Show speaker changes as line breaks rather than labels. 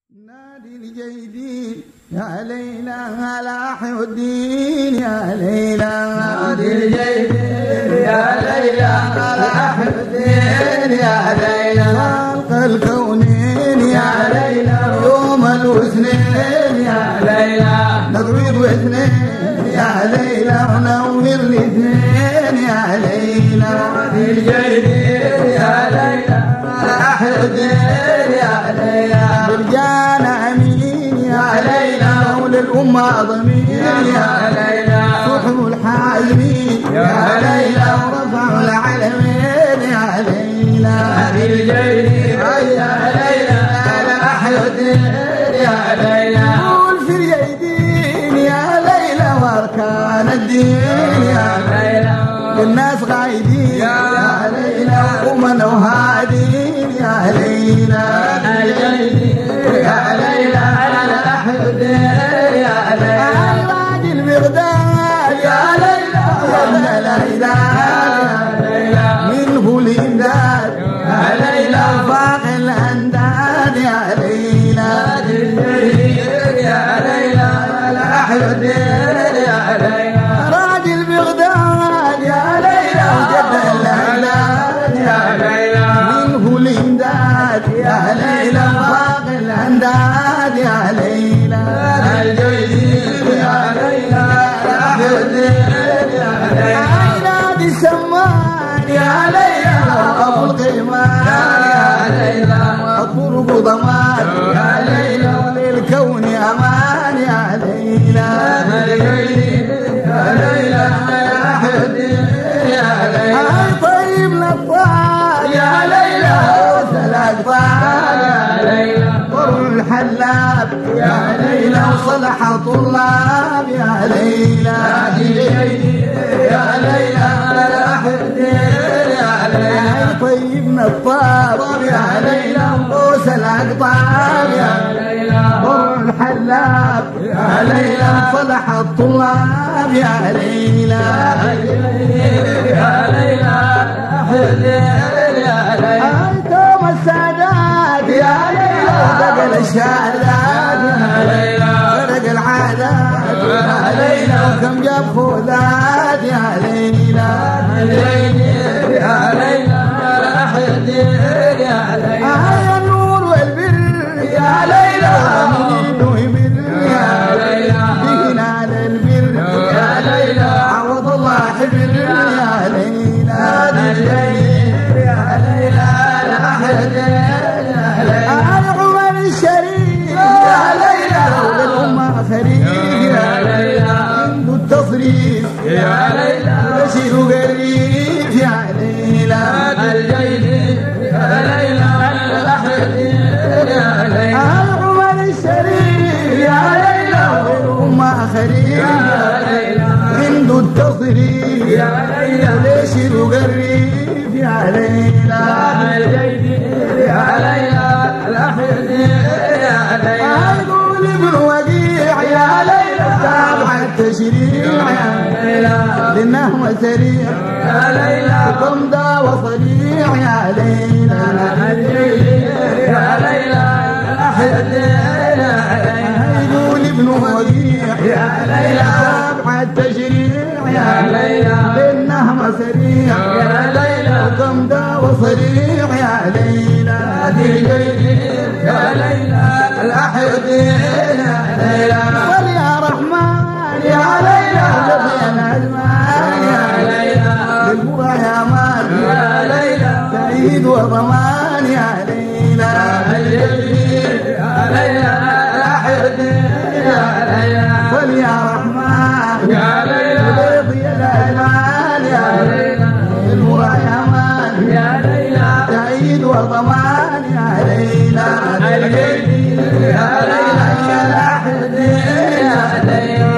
نادي الجيدين يا ليلى لاحي الدين يا ليلى
نادي الجيدين يا ليلى لاحي الدين يا ليلى
خلق الكونين يا
ليلى
يوم الاثنين يا
ليلى
نضرب واثنين يا ليلى ونور الاثنين يا ليلى
نادي الجيدين يا ليلى لاحي الدين يا ليلى
رجال امين يا ليلى مولى الامه ضمين
يا ليلى
صحب الحازمين يا ليلى ورفعوا العلمين يا ليلى
نادي الجيدين يا ليلى لاحي الدين يا ليلى
قول في اليدين يا ليلى واركان الدين يا
ليلى
الناس غايدين يا ليلى ومن وهادين يا ليلى
يا ليلى لاحي الدين يا ليلى
علاج البغداد يا ليلى يا ليلى منه الإمداد يا ليلى فاق الأنداد يا ليلى
يا ليلى لاحي الدين يا ليلى
راجل بغداد يا ليلى وجد الأنداد
يا ليلى
منه الإمداد يا ليلى فاق الأنداد يا ليلى
يا ليلى لاحي الدين يا ليلى
عيناد السمان يا ليلى أبو القيمان
يا ليلى
الطرق ضمان يا ليلى وللكون أمان يا ليلى
يا ليلى لاحي الدين يا ليلى
هاي طيب نطال يا ليلى وسلاك طال
يا ليلى
طر الحلاب يا ليلى وصلح طلاب يا ليلى
يا ليلى لاحي الدين يا ليلى
هاي طيب نطال يا ليلى وسلاك طال يا
ليلى
طر الحلاب يا ليلى صلح الطلاب يا ليلى
يا ليلى لاحي الدين يا ليلى
أنتم السادات يا ليلى بدل الشهادات
يا ليلى
فرق العادات يا ليلى وكم جاب خذات يا ليلى
يا ليلى لاحي الدين يا ليلى
هيا النور والبر يا ليلى من ويبر يا
ليلى
بينا على البر
يا ليلى
عوض الله حبر يا ليلى
يا ليلى لاحي الدين يا ليلى
عمر الشريف يا ليلى للأمة فريق
يا ليلى
عنده التصريف
يا ليلى
بشير قريب يا ليلى
الجيد يا ليلى لاحي الدين يا ليلى
عمر الشريف يا ليلى للأمة خريف
يا ليلى
عنده التصريف
يا ليلى
بشير قريب يا ليلى
الجيد يا ليلى لاحي الدين يا ليلى
يقول ابن وقيع يا ليلى تابع التشريع يا
ليلى
للنهوة سريع
يا ليلى
قم دا وصريع يا ليلى
الجيد يا ليلى لاحي الدين يا ليلى
يقول ابن وقيع
يا ليلى
تابع التشريع
يا ليلى
للنهوة سريع
يا ليلى
قم دا وصريع يا ليلى
الجيد يا ليلى لاحي الدين يا ليلى
قل يا رحمن يا ليلى لقينا الأزمان
يا
يا
ليلى
للقرى يا مان
يا ليلى
سعيد وضمان يا ليلى
الجيد يا ليلى لاحي الدين يا ليلى
قل يا رحمن
يا ليلى
بيض يا الألمان يا
ليلى
للقرى يا مان
يا ليلى
سعيد وضمان يا ليلى
الجيد يا ليلى لاحي الدين يا ليلى